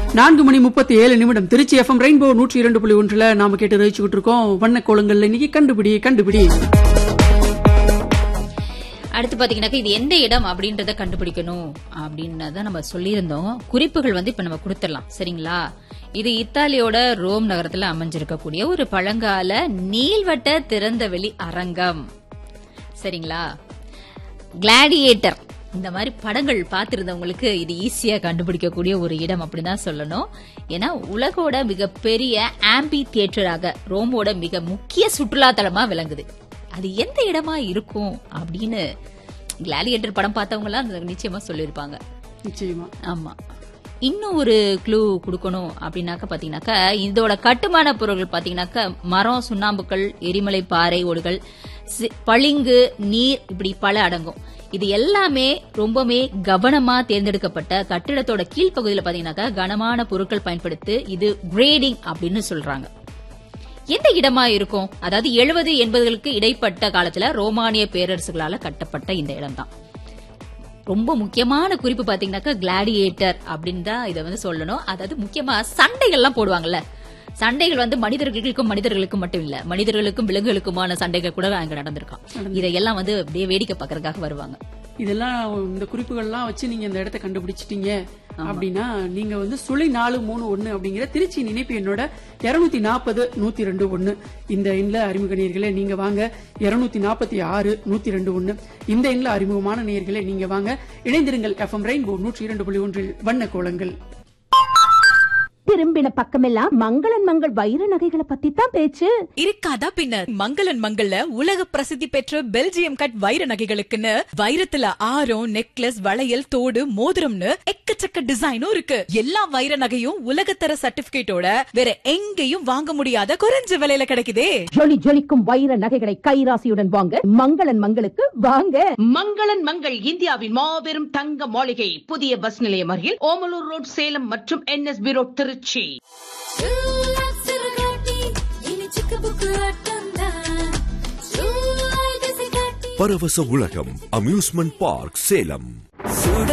நான்கு மணி முப்பத்தி ஏழு நிமிடம் திருச்சி எஃப்எம் ரெயின்போ நூற்றி இரண்டு புள்ளி ஒன்றுல நாம கேட்டு ரசிச்சுக்கிட்டு இருக்கோம் வண்ண கோலங்கள்ல இன்னைக்கு கண்டுபிடி கண்டுபிடி அடுத்து பாத்தீங்கன்னாக்கா இது எந்த இடம் அப்படின்றத கண்டுபிடிக்கணும் அப்படின்றத நம்ம சொல்லியிருந்தோம் குறிப்புகள் வந்து இப்ப நம்ம கொடுத்துடலாம் சரிங்களா இது இத்தாலியோட ரோம் நகரத்துல அமைஞ்சிருக்கக்கூடிய ஒரு பழங்கால நீள்வட்ட திறந்தவெளி அரங்கம் சரிங்களா கிளாடியேட்டர் இந்த மாதிரி படங்கள் பார்த்திருந்தவங்களுக்கு இது ஈஸியா கண்டுபிடிக்கக்கூடிய ஒரு இடம் அப்படிதான் சொல்லணும் ஏன்னா உலகோட மிகப்பெரிய ஆம்பி தியேட்டராக ரோமோட மிக முக்கிய சுற்றுலா தலமா விளங்குது அது எந்த இடமா இருக்கும் அப்படின்னு கிளாடியேட்டர் படம் பார்த்தவங்க எல்லாம் நிச்சயமா சொல்லியிருப்பாங்க நிச்சயமா ஆமா இன்னும் ஒரு க்ளூ கொடுக்கணும் அப்படின்னாக்க பாத்தீங்கன்னாக்கா இதோட கட்டுமான பொருட்கள் பாத்தீங்கன்னாக்கா மரம் சுண்ணாம்புக்கள் எரிமலை பாறை ஓடுகள் சி- பளிங்கு நீர் இப்படி பல அடங்கும் இது எல்லாமே ரொம்பவே கவனமா தேர்ந்தெடுக்கப்பட்ட கட்டிடத்தோட கீழ்ப்பகுதியில பாத்தீங்கன்னாக்கா கனமான பொருட்கள் பயன்படுத்தி இது கிரேடிங் அப்படின்னு சொல்றாங்க எந்த இடமா இருக்கும் அதாவது எழுபது எண்பதுகளுக்கு இடைப்பட்ட காலத்துல ரோமானிய பேரரசுகளால கட்டப்பட்ட இந்த இடம்தான் ரொம்ப முக்கியமான குறிப்பு பாத்தீங்கன்னாக்கா கிளாடியேட்டர் அப்படின்னு தான் இதை வந்து சொல்லணும் அதாவது முக்கியமா சண்டைகள்லாம் போடுவாங்கல்ல சண்டைகள் வந்து மனிதர்களுக்கும் மனிதர்களுக்கும் மட்டும் இல்ல மனிதர்களுக்கும் விலங்குகளுக்குமான சண்டைகள் கூட அங்க நடந்திருக்கான் இதையெல்லாம் வந்து அப்படியே வேடிக்கை பார்க்கறதுக்காக வருவாங்க இதெல்லாம் இந்த குறிப்புகள்லாம் வச்சு நீங்க இந்த இடத்த கண்டுபிடிச்சிட்டீங்க அப்படின்னா நீங்க வந்து சுழி நாலு மூணு ஒன்னு அப்படிங்கிற திருச்சி நினைப்பு என்னோட இருநூத்தி நாற்பது நூத்தி ரெண்டு ஒன்னு இந்த எண்ல அறிமுக நேயர்களே நீங்க வாங்க இருநூத்தி நாற்பத்தி ஆறு நூத்தி ரெண்டு ஒன்னு இந்த எண்ல அறிமுகமான நேயர்களே நீங்க வாங்க இணைந்திருங்கள் எஃப்எம் ரெயின்போ நூற்றி இரண்டு புள்ளி ஒன்றில் வண்ண கோலங்கள் திரும்பின பக்கமெல்லாம் மங்களன் மங்கள் வைர நகைகளை பத்தி தான் பேச்சு இருக்காதா பின்ன மங்களன் மங்கள்ல உலக பிரசித்தி பெற்ற பெல்ஜியம் கட் வைர நகைகளுக்குன்னு வைரத்துல ஆரம் நெக்லஸ் வளையல் தோடு மோதிரம்னு எக்கச்சக்க டிசைனும் இருக்கு எல்லா வைர நகையும் உலகத்தர சர்டிபிகேட்டோட வேற எங்கேயும் வாங்க முடியாத குறைஞ்ச விலையில கிடைக்குதே ஜொலி ஜொலிக்கும் வைர நகைகளை கைராசியுடன் வாங்க மங்களன் மங்களுக்கு வாங்க மங்களன் மங்கள் இந்தியாவின் மாபெரும் தங்க மாளிகை புதிய பஸ் நிலையம் அருகில் ஓமலூர் ரோட் சேலம் மற்றும் என்எஸ்பி ரோட் திருச்சி பரவச உலகம் அம்யூஸ்மெண்ட் பார்க் சேலம்